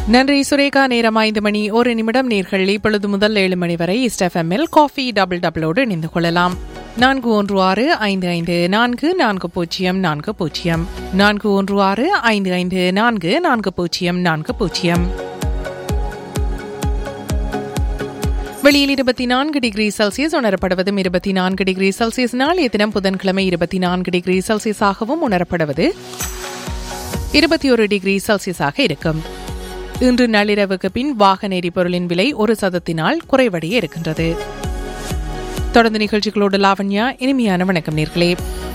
நன்றி சுரேகா நேரம் ஐந்து மணி ஒரு நிமிடம் நேர்கள் இப்பொழுது முதல் ஏழு மணி வரை இஸ்டெஃப்எம்மில் காஃபி டபுள் டபுளோடு இணைந்து கொள்ளலாம் நான்கு ஒன்று ஆறு ஐந்து ஐந்து நான்கு நான்கு பூஜ்ஜியம் நான்கு பூஜ்ஜியம் நான்கு ஒன்று ஆறு ஐந்து ஐந்து நான்கு நான்கு பூஜ்ஜியம் நான்கு பூஜ்ஜியம் வெளியில் இருபத்தி நான்கு டிகிரி செல்சியஸ் உணரப்படுவதும் இருபத்தி நான்கு டிகிரி செல்சியஸ் நாளைய தினம் புதன்கிழமை இருபத்தி நான்கு டிகிரி செல்சியஸாகவும் உணரப்படுவது இருபத்தி ஒரு டிகிரி செல்சியஸாக இருக்கும் இன்று நள்ளிரவுக்கு பின் வாகன எரிபொருளின் விலை ஒரு சதத்தினால் குறைவடைய இருக்கின்றது தொடர்ந்து நிகழ்ச்சிகளோடு லாவண்யா இனிமையான வணக்கம் நேர்களே